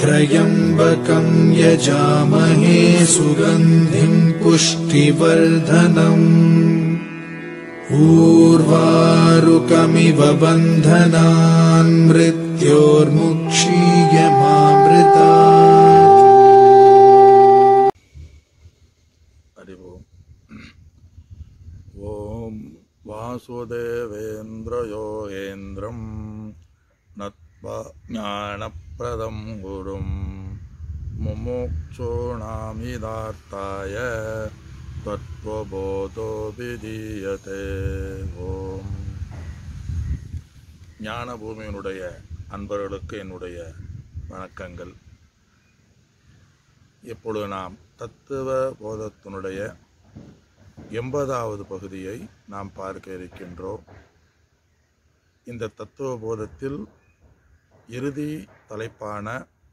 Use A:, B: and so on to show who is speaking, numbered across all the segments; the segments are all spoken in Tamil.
A: त्र्यम्बकम् यजामहे सुगन्धिम् पुष्टिवर्धनम् ऊर्वारुकमिव बन्धनान् मृत्योर्मुक्षीयमामृता
B: हरि ओम् ॐ वासुदेवेन्द्रयोगेन्द्रं नत्वा ज्ञानप्रदं गुरुं मुमुक्षूणामिदार्ताय तत्त्वबोधो विधीयते ஓம் ஞான பூமியினுடைய அன்பர்களுக்கு என்னுடைய வணக்கங்கள் இப்பொழுது நாம் தத்துவ போதத்தினுடைய எண்பதாவது பகுதியை நாம் பார்க்க இருக்கின்றோம் இந்த தத்துவ போதத்தில் இறுதி தலைப்பான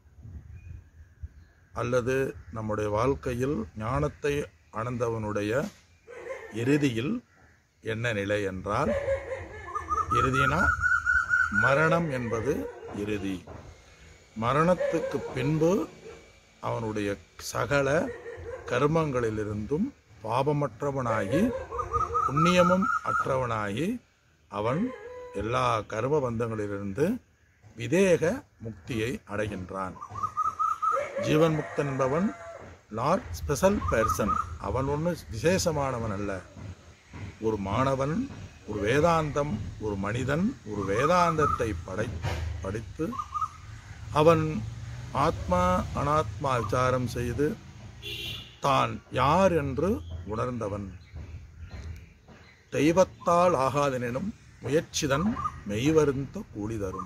B: அல்லது நம்முடைய வாழ்க்கையில் ஞானத்தை அடைந்தவனுடைய இறுதியில் என்ன நிலை என்றால் இறுதினா மரணம் என்பது இறுதி மரணத்துக்கு பின்பு அவனுடைய சகல கர்மங்களிலிருந்தும் பாபமற்றவனாகி புண்ணியமும் அற்றவனாகி அவன் எல்லா கர்ம பந்தங்களிலிருந்து விதேக முக்தியை அடைகின்றான் ஜீவன் முக்தன் என்பவன் நாட் ஸ்பெஷல் பர்சன் அவன் ஒன்று விசேஷமானவன் அல்ல ஒரு மாணவன் ஒரு வேதாந்தம் ஒரு மனிதன் ஒரு வேதாந்தத்தை படை படித்து அவன் ஆத்மா அனாத்மா விசாரம் செய்து தான் யார் என்று உணர்ந்தவன் தெய்வத்தால் ஆகாதெனினும் முயற்சிதன் மெய்வருந்த கூலி தரும்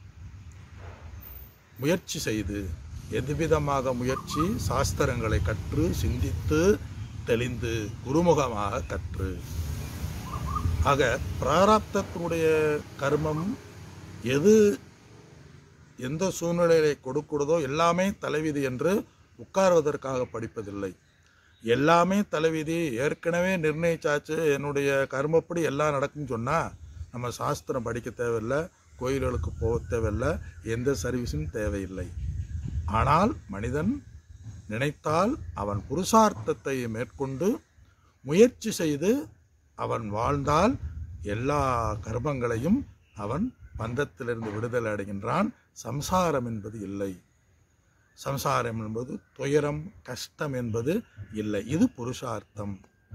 B: முயற்சி செய்து எதுவிதமாக முயற்சி சாஸ்திரங்களை கற்று சிந்தித்து தெளிந்து குருமுகமாக கற்று ஆக பிராரப்தத்தினுடைய கர்மம் எது எந்த சூழ்நிலையை கொடுக்கிறதோ எல்லாமே தலைவிதி என்று உட்கார்வதற்காக படிப்பதில்லை எல்லாமே தலைவிதி ஏற்கனவே நிர்ணயிச்சாச்சு என்னுடைய கர்மப்படி எல்லாம் நடக்கும்னு சொன்னால் நம்ம சாஸ்திரம் படிக்க தேவையில்லை கோயில்களுக்கு போக தேவையில்லை எந்த சர்வீஸும் தேவையில்லை ஆனால் மனிதன் நினைத்தால் அவன் புருஷார்த்தத்தை மேற்கொண்டு முயற்சி செய்து அவன் வாழ்ந்தால் எல்லா கர்மங்களையும் அவன் பந்தத்திலிருந்து விடுதலை அடைகின்றான் சம்சாரம் என்பது இல்லை சம்சாரம் என்பது துயரம் கஷ்டம் என்பது இல்லை இது புருஷார்த்தம்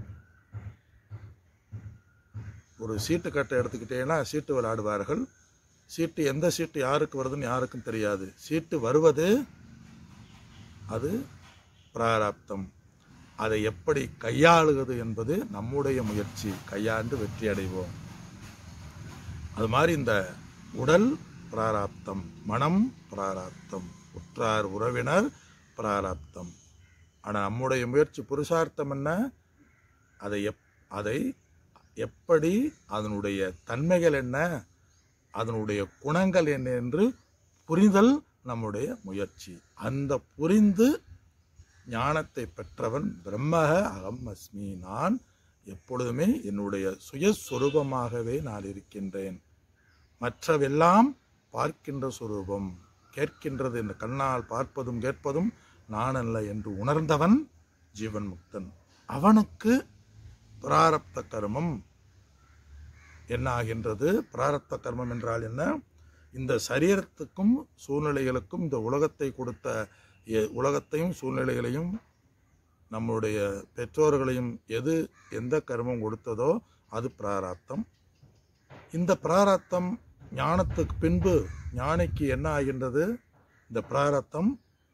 B: ஒரு சீட்டு கட்டை எடுத்துக்கிட்டேன்னா சீட்டு விளையாடுவார்கள் சீட்டு எந்த சீட்டு யாருக்கு வருதுன்னு யாருக்கும் தெரியாது சீட்டு வருவது அது பிராராப்தம் அதை எப்படி கையாளுவது என்பது நம்முடைய முயற்சி கையாண்டு வெற்றி அடைவோம் அது மாதிரி இந்த உடல் பிராராப்தம் மனம் பிராராப்தம் உற்றார் உறவினர் பிராராப்தம் ஆனால் நம்முடைய முயற்சி புருஷார்த்தம் என்ன அதை எப் அதை எப்படி அதனுடைய தன்மைகள் என்ன அதனுடைய குணங்கள் என்ன என்று புரிதல் நம்முடைய முயற்சி அந்த புரிந்து ஞானத்தை பெற்றவன் பிரம்மக அகம் அஸ்மி நான் எப்பொழுதுமே என்னுடைய சுயஸ்வரூபமாகவே நான் இருக்கின்றேன் மற்றவெல்லாம் பார்க்கின்ற சுரூபம் கேட்கின்றது இந்த கண்ணால் பார்ப்பதும் கேட்பதும் நான் அல்ல என்று உணர்ந்தவன் ஜீவன் முக்தன் அவனுக்கு பிராரப்த கர்மம் என்ன ஆகின்றது பிராரப்த கர்மம் என்றால் என்ன இந்த சரீரத்துக்கும் சூழ்நிலைகளுக்கும் இந்த உலகத்தை கொடுத்த எ- உலகத்தையும் சூழ்நிலைகளையும் நம்முடைய பெற்றோர்களையும் எது எந்த கர்மம் கொடுத்ததோ அது பிராராப்தம் இந்த பிராரத்தம் ஞானத்துக்கு பின்பு ஞானிக்கு என்ன ஆகின்றது இந்த பிராரத்தம்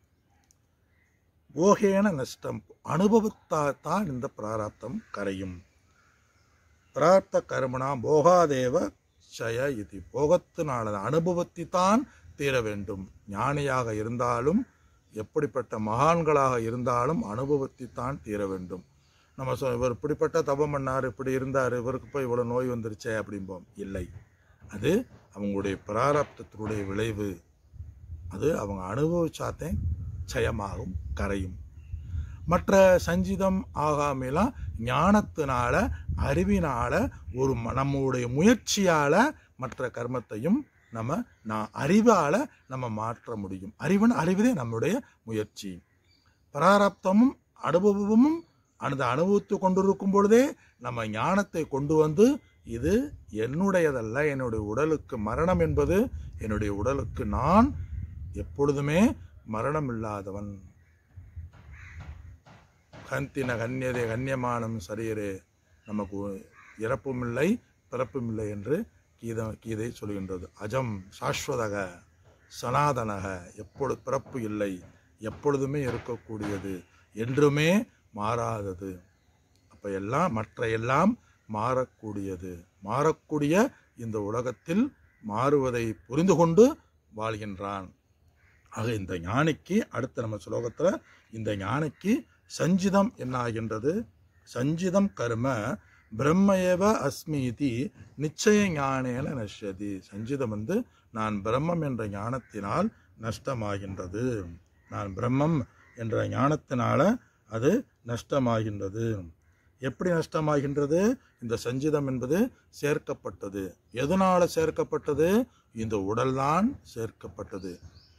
B: போகேன நஷ்டம் அனுபவத்தால் தான் இந்த பிராரத்தம் கரையும் பிரார்த்த கர்மனா போகாதேவ ஷய இது போகத்தினால அனுபவத்தை தான் தீர வேண்டும் ஞானியாக இருந்தாலும் எப்படிப்பட்ட மகான்களாக இருந்தாலும் அனுபவத்தை தான் தீர வேண்டும் நம்ம சொ இவர் இப்படிப்பட்ட தபம் பண்ணார் இப்படி இருந்தார் இவருக்கு போய் இவ்வளோ நோய் வந்துருச்சே அப்படிம்போம் இல்லை அது அவங்களுடைய பிராரப்தத்தினுடைய விளைவு அது அவங்க அனுபவிச்சாத்தே ஜெயமாகும் கரையும் மற்ற சஞ்சிதம் ஆகாமெல்லாம் ஞானத்தினால அறிவினால ஒரு ம- நம்முடைய முயற்சியால மற்ற கர்மத்தையும் நம்ம நான் அறிவால நம்ம மாற்ற முடியும் அறிவுன்னு அறிவதே நம்முடைய முயற்சி பிராரப்தமும் அனுபவமும் அந்த அனுபவித்து கொண்டிருக்கும் பொழுதே நம்ம ஞானத்தை கொண்டு வந்து இது என்னுடையதல்ல என்னுடைய உடலுக்கு மரணம் என்பது என்னுடைய உடலுக்கு நான் எப்பொழுதுமே மரணம் இல்லாதவன் கந்தின கன்யதே கன்யமானம் சரீரே நமக்கு இறப்பும் இல்லை பிறப்பும் இல்லை என்று கீத கீதை சொல்கின்றது அஜம் சாஸ்வதக சனாதனக எப்பொழுது பிறப்பு இல்லை எப்பொழுதுமே இருக்கக்கூடியது என்றுமே மாறாதது அப்ப எல்லாம் மற்ற எல்லாம் மாறக்கூடியது மாறக்கூடிய இந்த உலகத்தில் மாறுவதை புரிந்து கொண்டு வாழ்கின்றான் ஆக இந்த ஞானிக்கு அடுத்த நம்ம ஸ்லோகத்தில் இந்த ஞானிக்கு சஞ்சிதம் என்ன ஆகின்றது சஞ்சிதம் கர்ம பிரம்மயவ அஸ்மீதி நிச்சய ஞானேன நஷ்யதி சஞ்சிதம் வந்து நான் பிரம்மம் என்ற ஞானத்தினால் நஷ்டமாகின்றது நான் பிரம்மம் என்ற ஞானத்தினால அது நஷ்டமாகின்றது எப்படி நஷ்டமாகின்றது இந்த சஞ்சிதம் என்பது சேர்க்கப்பட்டது எதனால சேர்க்கப்பட்டது இந்த உடல்தான் சேர்க்கப்பட்டது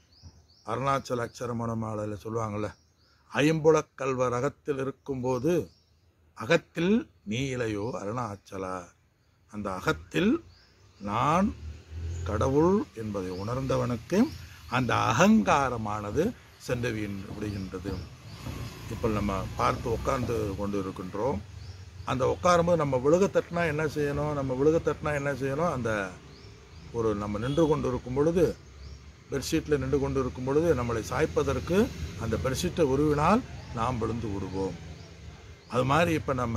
B: அருணாச்சல அக்ஷரமணமாலையில் சொல்லுவாங்கள்ல ஐம்புலக் கல்வர் அகத்தில் இருக்கும்போது அகத்தில் நீ இலையோ அருணாச்சலா அந்த அகத்தில் நான் கடவுள் என்பதை உணர்ந்தவனுக்கு அந்த அகங்காரமானது சென்று வீண்- விடுகின்றது இப்போ நம்ம பார்த்து உட்கார்ந்து கொண்டு இருக்கின்றோம் அந்த உட்காரும்போது நம்ம விழுக தட்டினா என்ன செய்யணும் நம்ம விழுக தட்டினா என்ன செய்யணும் அந்த ஒரு நம்ம நின்று கொண்டு இருக்கும் பொழுது பெட்ஷீட்டில் நின்று கொண்டு இருக்கும் பொழுது நம்மளை சாய்ப்பதற்கு அந்த பெட்ஷீட்டை உருவினால் நாம் விழுந்து விடுவோம் அது மாதிரி இப்போ நம்ம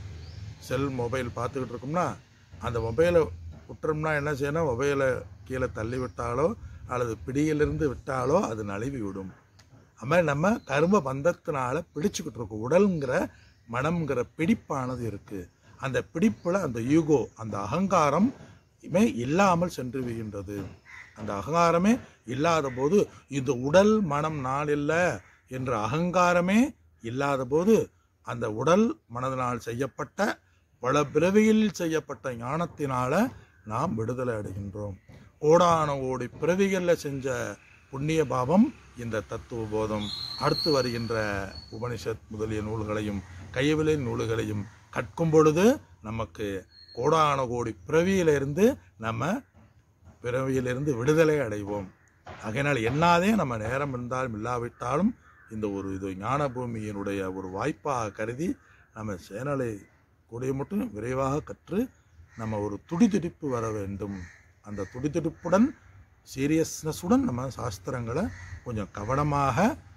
B: செல் மொபைல் பார்த்துக்கிட்டு இருக்கோம்னா அந்த மொபைலை விட்டுறோம்னா என்ன செய்யணும் மொபைலை கீழே தள்ளி விட்டாலோ அல்லது பிடியிலிருந்து விட்டாலோ அது நழுவி விடும் அது மாதிரி நம்ம கரும பந்தத்தினால பிடிச்சுக்கிட்டு இருக்கோம் உடல்ங்கிற மனம்ங்கிற பிடிப்பானது இருக்குது அந்த பிடிப்பில் அந்த ஈகோ அந்த அகங்காரம் இமே இல்லாமல் சென்று விடுகின்றது அந்த அகங்காரமே இல்லாத போது இந்த உடல் மனம் நான் இல்லை என்ற அகங்காரமே இல்லாத போது அந்த உடல் மனதினால் செய்யப்பட்ட பல பிறவியில் செய்யப்பட்ட ஞானத்தினால நாம் விடுதலை அடைகின்றோம் கோடான கோடி பிறவிகளில் செஞ்ச புண்ணிய பாவம் இந்த தத்துவ போதம் அடுத்து வருகின்ற உபனிஷத் முதலிய நூல்களையும் கைவிலை நூல்களையும் கற்கும் பொழுது நமக்கு கோடான கோடி பிறவியிலிருந்து நம்ம பிறவியிலிருந்து விடுதலை அடைவோம் ஆகையினால் என்னாதே நம்ம நேரம் இருந்தாலும் இல்லாவிட்டாலும் இந்த ஒரு இது ஞான பூமியினுடைய ஒரு வாய்ப்பாக கருதி நம்ம சேனலை கூடிய மட்டும் விரைவாக கற்று நம்ம ஒரு துடிதுடிப்பு வர வேண்டும் அந்த துடிதுடிப்புடன் சீரியஸ்னஸுடன் நம்ம சாஸ்திரங்களை கொஞ்சம் கவனமாக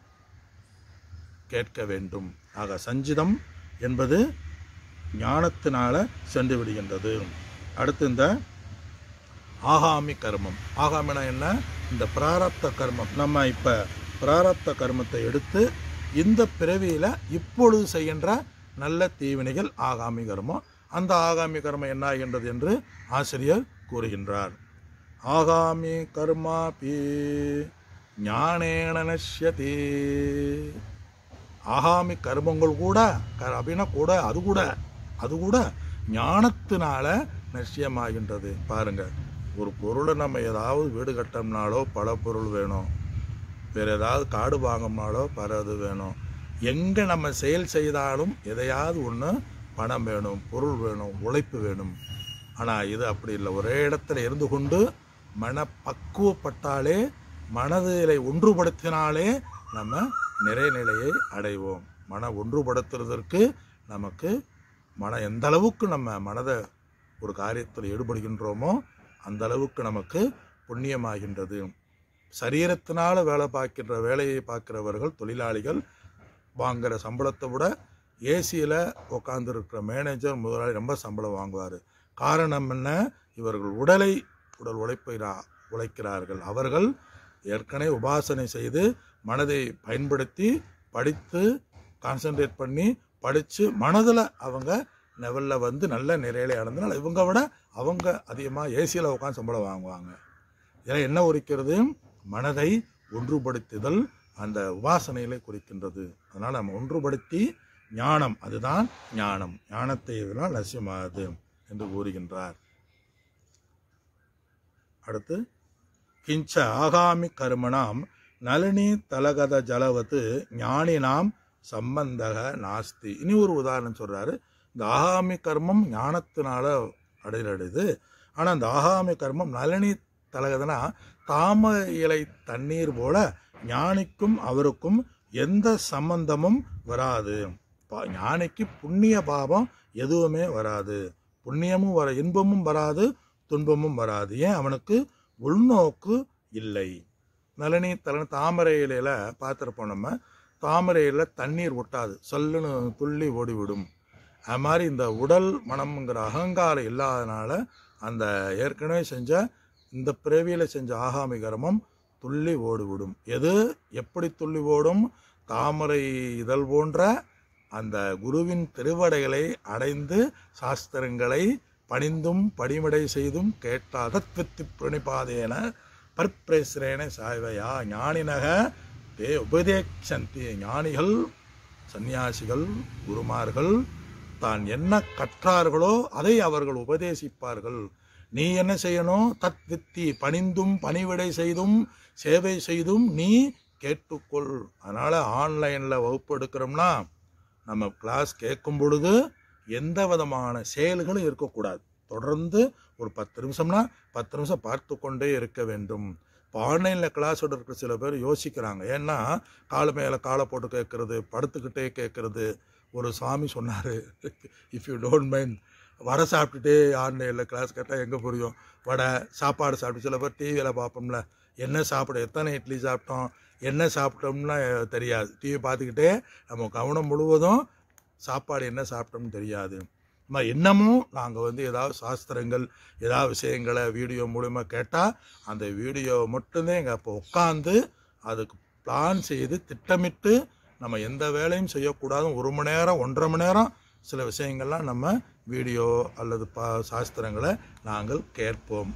B: கேட்க வேண்டும் ஆக சஞ்சிதம் என்பது ஞானத்தினால சென்று விடுகின்றது அடுத்து இந்த ஆகாமி கர்மம் ஆகாமினா என்ன இந்த பிராரப்த கர்மம் நம்ம இப்போ பிராரப்த கர்மத்தை எடுத்து இந்த பிறவியில் இப்பொழுது செய்கின்ற நல்ல தீவினைகள் ஆகாமி கர்மம் அந்த ஆகாமி கர்மம் என்ன ஆகின்றது என்று ஆசிரியர் கூறுகின்றார் ஆகாமி கர்மா பி ஞானேன நஷ்யதி ஆகாமி கர்மங்கள் கூட க- அப்படின்னா கூட அது கூட அது கூட ஞானத்தினால நிச்சயமாகின்றது பாருங்க ஒரு பொருளை நம்ம ஏதாவது வீடு கட்டணும்னாலோ பல பொருள் வேணும் வேற ஏதாவது காடு வாங்கணும்னாலோ பல இது வேணும் எங்கே நம்ம செயல் செய்தாலும் எதையாவது ஒன்று பணம் வேணும் பொருள் வேணும் உழைப்பு வேணும் ஆனால் இது அப்படி இல்லை ஒரே இடத்துல இருந்து கொண்டு மன பக்குவப்பட்டாலே மனதிலை ஒன்றுபடுத்தினாலே நம்ம நிறைநிலையை அடைவோம் மன ஒன்றுபடுத்துறதற்கு நமக்கு மன எந்த அளவுக்கு நம்ம மனதை ஒரு காரியத்தில் ஈடுபடுகின்றோமோ அந்த அளவுக்கு நமக்கு புண்ணியமாகின்றது சரீரத்தினால வேலை பார்க்கின்ற வேலையை பார்க்கிறவர்கள் தொழிலாளிகள் வாங்குற சம்பளத்தை விட ஏசியில் உட்காந்துருக்கிற மேனேஜர் முதலாளி ரொம்ப சம்பளம் வாங்குவார் காரணம் என்ன இவர்கள் உடலை உடல் உழைப்பை ரா- உழைக்கிறார்கள் அவர்கள் ஏற்கனவே உபாசனை செய்து மனதை பயன்படுத்தி படித்து கான்சென்ட்ரேட் பண்ணி படித்து மனதில் அவங்க லெவலில் வந்து நல்ல நிறையில அடைந்தனால இவங்க விட அவங்க அதிகமாக ஏசியில் உட்காந்து சம்பளம் வாங்குவாங்க இதில் என்ன குறிக்கிறது மனதை ஒன்றுபடுத்துதல் அந்த உபாசனைகளை குறிக்கின்றது அதனால் நம்ம ஒன்றுபடுத்தி ஞானம் அதுதான் ஞானம் ஞானத்தை இதனால் நசியமாகுது என்று கூறுகின்றார் அடுத்து கிஞ்ச ஆகாமி கர்மணாம் நளினி தலகத ஜலவத்து ஞானினாம் சம்பந்தக நாஸ்தி இனி ஒரு உதாரணம் சொல்றாரு இந்த ஆகாமி கர்மம் ஞானத்தினால அடையடையுது ஆனா இந்த ஆகாமி கர்மம் நளினி தலகதனா தாமரை இலை தண்ணீர் போல ஞானிக்கும் அவருக்கும் எந்த சம்பந்தமும் வராது பா- ஞானிக்கு புண்ணிய பாவம் எதுவுமே வராது புண்ணியமும் வர இன்பமும் வராது துன்பமும் வராது ஏன் அவனுக்கு உள்நோக்கு இல்லை நளினி தலன தாமரை இலையில பார்த்துருப்போம் நம்ம தாமரை இலையில தண்ணீர் ஒட்டாது சல்லுன்னு துள்ளி ஓடிவிடும் அது மாதிரி இந்த உடல் மனம்ங்கிற அகங்காரம் இல்லாதனால அந்த ஏற்கனவே செஞ்ச இந்த பிறவியில் செஞ்ச ஆகாமி கர்மம் துள்ளி ஓடிவிடும் எது எப்படி துள்ளி ஓடும் தாமரை இதழ் போன்ற அந்த குருவின் திருவடைகளை அடைந்து சாஸ்திரங்களை பணிந்தும் படிமடை செய்தும் கேட்டாதத்வித்து பிரணிபாதேன பர்பிரேசரேன சாய்வையா ஞானினக தே உபதேசந்தி ஞானிகள் சந்நியாசிகள் குருமார்கள் தான் என்ன கற்றார்களோ அதை அவர்கள் உபதேசிப்பார்கள் நீ என்ன செய்யணும் தத் வித்தி பணிந்தும் பணிவிடை செய்தும் சேவை செய்தும் நீ கேட்டுக்கொள் அதனால ஆன்லைன்ல வகுப்பு எடுக்கிறோம்னா நம்ம கிளாஸ் கேட்கும் பொழுது எந்த விதமான செயல்களும் இருக்கக்கூடாது தொடர்ந்து ஒரு பத்து நிமிஷம்னா பத்து நிமிஷம் பார்த்து கொண்டே இருக்க வேண்டும் இப்போ ஆன்லைனில் கிளாஸ் எடுக்கிற சில பேர் யோசிக்கிறாங்க ஏன்னா காலு மேலே காலை போட்டு கேட்கறது படுத்துக்கிட்டே கேட்கறது ஒரு சுவாமி சொன்னார் இஃப் யூ டோன்ட் மைண்ட் வடை சாப்பிட்டுட்டே ஆன்லைனில் கிளாஸ் கேட்டால் எங்கே புரியும் வடை சாப்பாடு சாப்பிட்டு சில பேர் டிவியில் பார்ப்போம்ல என்ன சாப்பிட எத்தனை இட்லி சாப்பிட்டோம் என்ன சாப்பிட்டோம்னா தெரியாது டிவி பார்த்துக்கிட்டே நம்ம கவனம் முழுவதும் சாப்பாடு என்ன சாப்பிட்டோம்னு தெரியாது நம்ம என்னமும் நாங்கள் வந்து ஏதாவது சாஸ்திரங்கள் ஏதாவது விஷயங்களை வீடியோ மூலிமா கேட்டால் அந்த வீடியோ மட்டும்தான் எங்கள் அப்போ உட்காந்து அதுக்கு பிளான் செய்து திட்டமிட்டு நம்ம எந்த வேலையும் செய்யக்கூடாது ஒரு மணி நேரம் ஒன்றரை மணி நேரம் சில விஷயங்கள்லாம் நம்ம வீடியோ அல்லது பா சாஸ்திரங்களை நாங்கள் கேட்போம்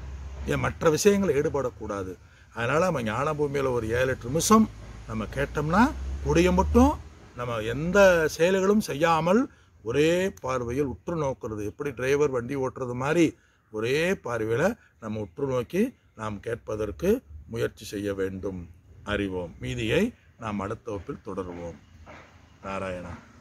B: ஏன் மற்ற விஷயங்கள் ஈடுபடக்கூடாது அதனால் நம்ம ஞான பூமியில் ஒரு ஏழு எட்டு நிமிஷம் நம்ம கேட்டோம்னா கூடிய மட்டும் நம்ம எந்த செயல்களும் செய்யாமல் ஒரே பார்வையில் உற்று நோக்கிறது எப்படி டிரைவர் வண்டி ஓட்டுறது மாதிரி ஒரே பார்வையில் நம்ம உற்று நோக்கி நாம் கேட்பதற்கு முயற்சி செய்ய வேண்டும் அறிவோம் மீதியை நாம் அடுத்த வகுப்பில் தொடருவோம் நாராயணா